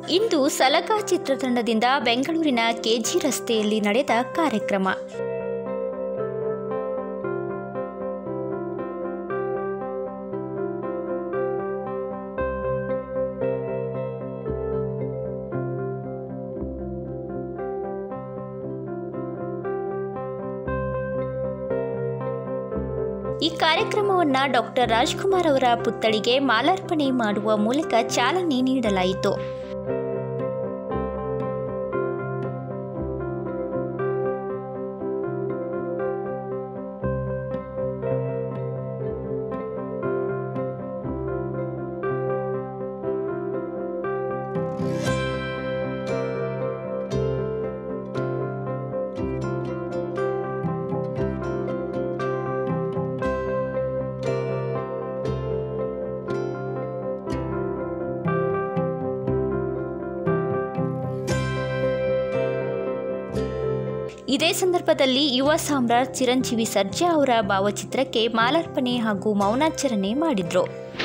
ಇಂದು ಸಲಕಾ ಚಿತ್ರತಂಡದಿಂದ ಬೆಂಗಳೂರಿನ ಕೆಜಿ ರಸ್ತೆಯಲ್ಲಿ ನಡೆದ ಕಾರ್ಯಕ್ರಮ ಈ ಕಾರ್ಯಕ್ರಮವನ್ನ ಡಾಕ್ಟರ್ ರಾಜ್ಕುಮಾರ್ ಅವರ ಪುತ್ಥಳಿಗೆ ಮಾಲಾರ್ಪಣೆ ಮಾಡುವ ಮೂಲಕ ಚಾಲನೆ ನೀಡಲಾಯಿತು ಇದೇ ಸಂದರ್ಭದಲ್ಲಿ ಯುವ ಸಾಮ್ರಾಟ್ ಚಿರಂಜೀವಿ ಸರ್ಜಾ ಅವರ ಭಾವಚಿತ್ರಕ್ಕೆ ಮಾಲಾರ್ಪಣೆ ಹಾಗೂ ಮೌನಾಚರಣೆ ಮಾಡಿದ್ರು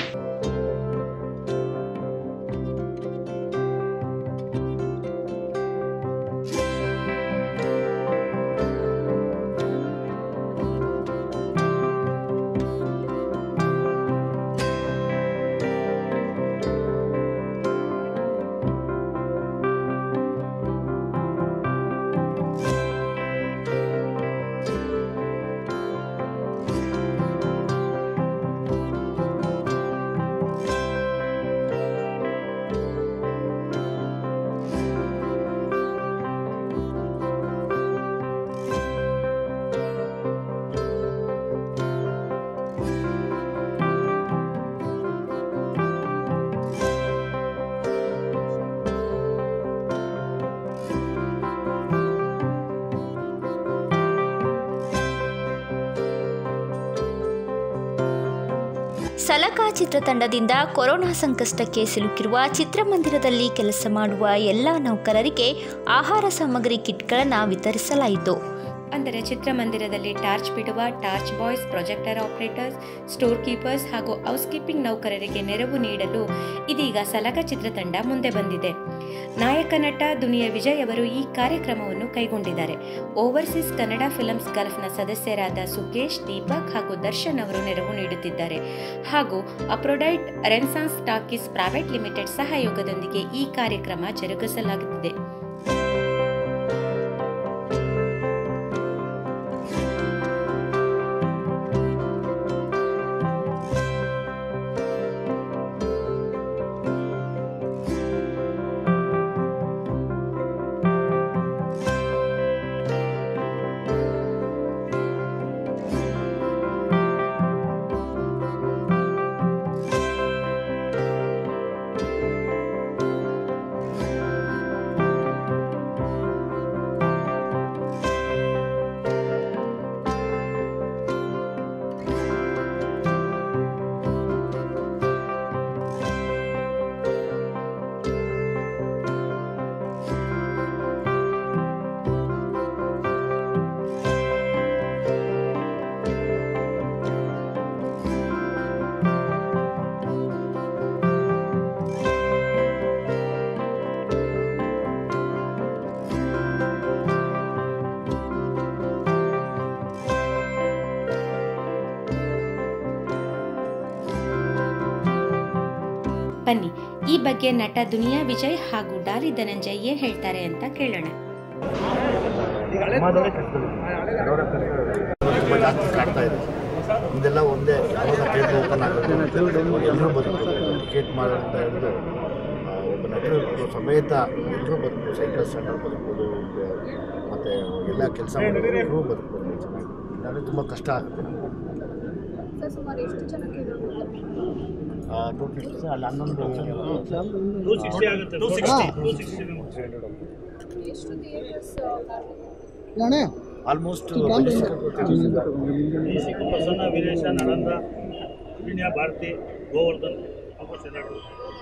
ಸಲಕಾ ಚಿತ್ರತಂಡದಿಂದ ಕೊರೋನಾ ಸಂಕಷ್ಟಕ್ಕೆ ಸಿಲುಕಿರುವ ಚಿತ್ರಮಂದಿರದಲ್ಲಿ ಕೆಲಸ ಮಾಡುವ ಎಲ್ಲ ನೌಕರರಿಗೆ ಆಹಾರ ಸಾಮಗ್ರಿ ಕಿಟ್ಗಳನ್ನು ವಿತರಿಸಲಾಯಿತು ಅಂದರೆ ಚಿತ್ರಮಂದಿರದಲ್ಲಿ ಟಾರ್ಚ್ ಬಿಡುವ torch boys projector operators storekeepers ಹಾಗೂ ಹೌಸ್ ಕೀಪಿಂಗ್ ನೌಕರರಿಗೆ ನೆರವು ನೀಡಲು ಇದೀಗ ಸಲಗ ಚಿತ್ರತಂಡ ಮುಂದೆ ಬಂದಿದೆ ನಾಯಕ ನಟ ದುನಿಯಾ ವಿಜಯ್ ಅವರು ಈ ಕಾರ್ಯಕ್ರಮವನ್ನು ಕೈಗೊಂಡಿದ್ದಾರೆ ಓವರ್ಸೀಸ್ ಕನ್ನಡ ಫಿಲ್ಮ್ಸ್ ಗಲ್ಫ್ನ ಸದಸ್ಯರಾದ ಸುಕೇಶ್ ದೀಪಕ್ ಹಾಗೂ ದರ್ಶನ್ ಅವರು ನೆರವು ನೀಡುತ್ತಿದ್ದಾರೆ ಹಾಗೂ Aphrodite Renaissance talkies private limited ಸಹಯೋಗದೊಂದಿಗೆ ಈ ಕಾರ್ಯಕ್ರಮ ಜರುಗಿಸಲಾಗುತ್ತಿದೆ ಬನ್ನಿ ಈ ಬಗ್ಗೆ ನಟ ದುನಿಯಾ ವಿಜಯ್ ಹಾಗೂ ಡಾಲಿ ಧನಂಜಯ್ ಏನ್ ಹೇಳ್ತಾರೆ ಅಂತ ಕೇಳೋಣ ತುಂಬ ಜಾಸ್ತಿ ಕಾಡ್ತಾ ಇದೆ ಇದೆಲ್ಲ ಒಂದೇ ಯಾವಾಗ ಥಿಯೇಟ್ರ್ ಓಪನ್ ಆಗುತ್ತೆ ಎಲ್ಲರೂ ಬದುಕಬೇಕು ಟಿಕೆಟ್ ಮಾಡೋದ್ರಿಂದ ಹಿಡಿದು ಆ, ಒಬ್ಬ ನಟರು ಸಮೇತ ಎಲ್ಲರೂ ಬದುಕು ಸೈಕಲ್ ಸ್ಟ್ಯಾಂಡರ್ ಬದುಕ್ಬೋದು ಮತ್ತು ಎಲ್ಲ ಕೆಲಸ ಮಾಡೋರು ಎಲ್ಲರೂ ಬದುಕ್ಬೋದು ಚೆನ್ನಾಗಿ ಇಲ್ಲಾಂದರೆ ತುಂಬ ಕಷ್ಟ ಆಗುತ್ತೆ ಸರ್ ಸುಮಾರು ಎಷ್ಟು ಜನಕ್ಕೆ ಇದು ಟೋಟಲ್ ಅಲ್ಲಿ ಹನ್ನೊಂದು ಎಷ್ಟು ಥಿಯೇಟರ್ಸ್ ಆಲ್ಮೋಸ್ಟ್ ಸಿ ಪ್ರಸನ್ನ ವೀರೇಶ ನಳಂದ ವಿನ್ಯ ಭಾರತಿ ಗೋವರ್ಧನ್ ಹಾಗೂ ಚೆನ್ನಡ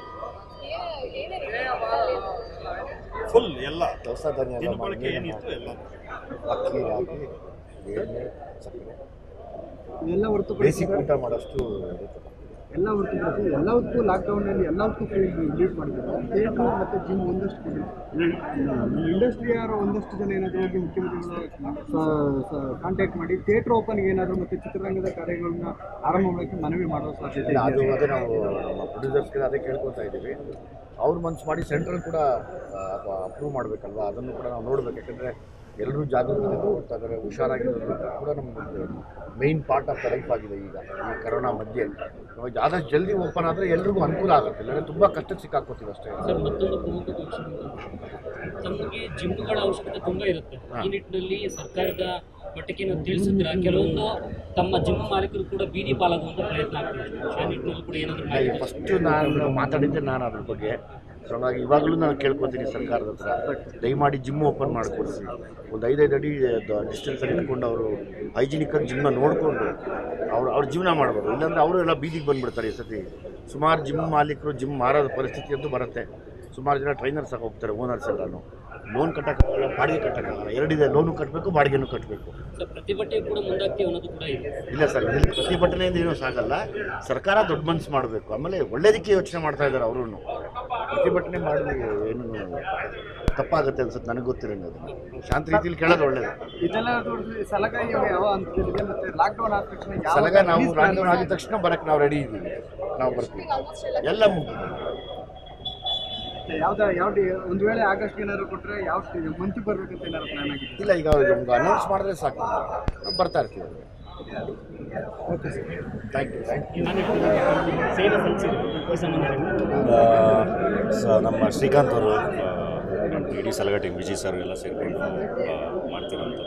ಫುಲ್ ಎಲ್ಲ ದವಸ ಧಾನ್ಯ ಎಲ್ಲ ಮಾಡಿ ತಿನ್ಕೊಳಕ್ಕೆ ಏನಿತ್ತು ಎಲ್ಲ ಅಕ್ಕಿ ರಾಗಿ ಎಣ್ಣೆ ಸಕ್ಕರೆ ಬೇಸಿಕ್ ಊಟ ಮಾಡೋಷ್ಟು ಇರುತ್ತೆ ಎಲ್ಲ ಹೊರತು ಎಲ್ಲದಕ್ಕೂ ಲಾಕ್ಡೌನಲ್ಲಿ ಎಲ್ಲದಕ್ಕೂ ಫ್ರೀ ಲೀಡ್ ಮಾಡಿದ್ದಾರೆ ಥಿಯೇಟ್ರ್ ಮತ್ತು ಜಿಮ್ ಒಂದಷ್ಟು ಇಂಡಸ್ಟ್ರಿ ಯಾರು ಒಂದಷ್ಟು ಜನ ಏನಾದರೂ ಹೋಗಿ ಮುಖ್ಯಮಂತ್ರಿಗಳು ಕಾಂಟ್ಯಾಕ್ಟ್ ಮಾಡಿ ಥಿಯೇಟ್ರ್ ಓಪನ್ಗೆ ಏನಾದರೂ ಮತ್ತು ಚಿತ್ರರಂಗದ ಕಾರ್ಯಗಳನ್ನ ಆರಂಭ ಮಾಡೋಕ್ಕೆ ಮನವಿ ಮಾಡೋ ಸಾಧ್ಯತೆ ಇಲ್ಲ ಅದು ಇದೆ ಅದೇ ನಾವು ನಮ್ಮ ಪ್ರೊಡ್ಯೂಸರ್ಸ್ಗೆ ಅದೇ ಕೇಳ್ಕೊತಾ ಇದ್ದೀವಿ ಅವ್ರು ಮನ್ಸು ಮಾಡಿ ಸೆಂಟ್ರಲ್ ಕೂಡ ಅಪ್ರೂವ್ ಮಾಡಬೇಕಲ್ವಾ ಅದನ್ನು ಕೂಡ ನಾವು ನೋಡ್ಬೇಕು ಯಾಕಂದರೆ ಎಲ್ಲರೂ ಜಾಗರೂಕತೆ ತಗೊಳ್ತಾ ಇದ್ದಾರೆ ಹುಷಾರಾಗಿರೋದು ಕೂಡ ನಮ್ಮೊಂದು main part of the life ಆಗಿದೆ ಈಗ ಈ ಕರೋನಾ ಮಧ್ಯೆ ನಾವು ಆದಷ್ಟು ಜಲ್ದಿ ಓಪನ್ ಆದರೆ ಎಲ್ರಿಗೂ ಅನುಕೂಲ ಆಗುತ್ತೆ ಇಲ್ಲಾಂದರೆ ತುಂಬ ಕಷ್ಟಕ್ಕೆ ಸಿಕ್ಕಾಕೋತೀವಿ ಅಷ್ಟೇ ಸರ್ ಮತ್ತೊಂದು ಪ್ರಮುಖ ವಿಷಯ ತಮಗೆ ಜಿಮ್ಗಳ ಅವಶ್ಯಕತೆ ತುಂಬಾ ಇರುತ್ತೆ ಈ ನಿಟ್ಟಿನಲ್ಲಿ ಸರ್ಕಾರದ ಮಟ್ಟಕ್ಕೆ ನಾವು ತಿಳಿಸಿದ್ರ ಕೆಲವೊಂದು ತಮ್ಮ ಜಿಮ್ ಮಾಲೀಕರು ಕೂಡ ಬೀದಿ ಪಾಲಾಗುವಂತ ಪ್ರಯತ್ನ ಆಗ್ತಿದೆ ಆ ನಿಟ್ಟಿನಲ್ಲಿ ಕೂಡ ಏನಾದರೂ ಮಾಹಿತಿ ಫಸ್ಟು ನಾನು ಮಾತಾಡಿದ್ದೆ ನಾನು ಅದ್ರ ಬಗ್ಗೆ ಸೊ ಹಾಗಾಗಿ ಇವಾಗಲೂ ನಾನು ಕೇಳ್ಕೊತೀನಿ ಸರ್ಕಾರದ ಹತ್ರ ದಯಮಾಡಿ ಜಿಮ್ ಓಪನ್ ಮಾಡಿಕೊಡಿಸಿ ಒಂದು ಐದೈದು ಅಡಿ ಡಿಸ್ಟೆನ್ಸಲ್ಲಿ ಇಟ್ಕೊಂಡು ಅವರು ಹೈಜಿನಿಕಾಗಿ ಜಿಮ್ನ ನೋಡಿಕೊಂಡು ಅವ್ರು ಅವ್ರ ಜೀವನ ಮಾಡ್ಬೋದು ಇಲ್ಲಾಂದರೆ ಅವರು ಎಲ್ಲ ಬೀದಿಗೆ ಬಂದುಬಿಡ್ತಾರೆ ಈ ಸತಿ ಸುಮಾರು ಜಿಮ್ ಮಾಲೀಕರು ಜಿಮ್ ಮಾರೋದ ಪರಿಸ್ಥಿತಿ ಅಂತೂ ಬರುತ್ತೆ ಸುಮಾರು ಜನ ಟ್ರೈನರ್ಸ್ ಆಗಿ ಹೋಗ್ತಾರೆ ಓನರ್ಸ್ ಎಲ್ಲನೂ ಲೋನ್ ಕಟ್ಟೋಕ್ಕಾಗಲ್ಲ ಬಾಡಿಗೆ ಕಟ್ಟೋಕ್ಕಾಗಲ್ಲ ಎರಡಿದೆ ಲೋನು ಕಟ್ಟಬೇಕು ಬಾಡಿಗೆನೂ ಕಟ್ಟಬೇಕು ಸರ್ ಪ್ರತಿಭಟನೆ ಕೂಡ ಮುಂದಾಗ್ತೀವಿ ಅನ್ನೋದು ಕೂಡ ಇದೆ ಇಲ್ಲ ಸರ್ ಇಲ್ಲಿ ಪ್ರತಿಭಟನೆಯಿಂದ ಏನೂ ಸಾಗಲ್ಲ ಸರ್ಕಾರ ದೊಡ್ಡ ಮನಸ್ಸು ಮಾಡಬೇಕು ಆಮೇಲೆ ಒಳ್ಳೇದಕ್ಕೆ ಯೋಚನೆ ಮಾಡ್ತಾ ಇದ್ದಾರೆ ಅವರು ಪ್ರತಿಭಟನೆ ಮಾಡಿ ಏನು ತಪ್ಪಾಗುತ್ತೆ ಅನ್ಸುತ್ತೆ ನನಗೆ ಗೊತ್ತಿರಂಗೆ ಅದು ಶಾಂತ ರೀತಿಯಲ್ಲಿ ಕೇಳೋದು ಒಳ್ಳೇದು ಇದೆಲ್ಲ ತೋರಿಸಿ ಸಲಗ ಇವಾಗ ಯಾವ ಹಂತದಲ್ಲಿದೆ ಮತ್ತು ಲಾಕ್ಡೌನ್ ಆದ ತಕ್ಷಣ ಯಾವ ಸಲಗ ನಾವು release plan ರಾಜ್ಯ ಆಗಿದ ತಕ್ಷಣ ಬರಕ್ಕೆ ನಾವು ರೆಡಿ ಇದ್ದೀವಿ ನಾವು ಬರ್ತೀವಿ ಆಲ್ಮೋಸ್ಟ್ ಎಲ್ಲ ಎಲ್ಲ ಮುಗಿದಿದೆ ಯಾವ್ದು ಯಾವ ಒಂದು ವೇಳೆ ಆಗಸ್ಟ್ ಏನಾದ್ರು ಕೊಟ್ಟರೆ ಯಾವ ಮಂತ್ ಬರ್ಬೇಕಂತ ಏನಾದ್ರು ಪ್ಲಾನ್ ಆಗಿದೆ ಇಲ್ಲ ಈಗ ನಮ್ಗೆ ಅನೌನ್ಸ್ ಮಾಡಿದ್ರೆ ಸಾಕು ನಾವು ಬರ್ತಾ ಇರ್ತೀವಿ okay sir thank you thank you ಸೇವೆ ಸಲ್ಲಿಸಿದ್ರು ಈ ಸಂಬಂಧದಲ್ಲಿ ಸ ನಮ್ಮ ಶ್ರೀಕಾಂತ್ ಅವರು ಇಡೀ ಸಲಗ ಟೀಮ್ ವಿಜಯ್ ಸರ್ ಎಲ್ಲ ಸೇರಿಕೊಂಡು ಮಾಡ್ತಿರೋಂಥದ್ದು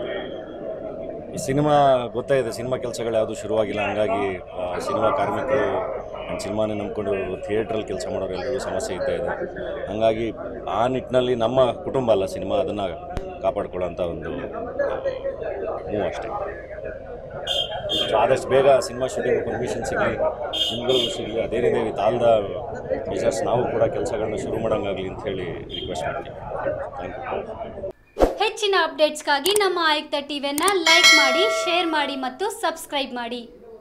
ಈ ಸಿನಿಮಾ ಗೊತ್ತಾಗಿದೆ ಸಿನಿಮಾ ಕೆಲಸಗಳು ಯಾವುದು ಶುರುವಾಗಿಲ್ಲ ಹಂಗಾಗಿ ಆ, ಸಿನಿಮಾ ಕಾರ್ಮಿಕರು ಆ್ಯಂಡ್ ಸಿನಿಮಾನೇ ನಂಬ್ಕೊಂಡು ಥಿಯೇಟ್ರಲ್ಲಿ ಕೆಲಸ ಮಾಡೋರು ಎಲ್ಲರಿಗೂ ಸಮಸ್ಯೆ ಇದ್ದೇ ಇದೆ ಹಾಗಾಗಿ ಆ ನಿಟ್ಟಿನಲ್ಲಿ ನಮ್ಮ ಕುಟುಂಬ ಅಲ್ಲ ಸಿನಿಮಾ ಅದನ್ನು ಕಾಪಾಡ್ಕೊಳ್ಳೋಂಥ ಒಂದು ಮೂವ್ ಅಷ್ಟೇ ಸೊ ಆದಷ್ಟು ಬೇಗ ಸಿನಿಮಾ ಶೂಟಿಂಗ್ ಪರ್ಮಿಷನ್ ಸಿಗಲಿ ನಿಮ್ಗಳಿಗೂ ಸಿಗಲಿ ಅದೇ ರೀತಿ ವಿತ್ ಆಲ್ ದ ಮೆಜರ್ಸ್ ನಾವು ಕೂಡ ಕೆಲಸಗಳನ್ನ ಶುರು ಮಾಡೋಂಗಾಗಲಿ ಅಂತ ಹೇಳಿ ರಿಕ್ವೆಸ್ಟ್ ಮಾಡ್ತೀವಿ ಥ್ಯಾಂಕ್ ಯು ಹೆಚ್ಚಿನ ಅಪ್ಡೇಟ್ಸ್ಗಾಗಿ ನಮ್ಮ ಆಯುಕ್ತ ಟಿವಿಯನ್ನು ಲೈಕ್ ಮಾಡಿ ಶೇರ್ ಮಾಡಿ ಮತ್ತು ಸಬ್ಸ್ಕ್ರೈಬ್ ಮಾಡಿ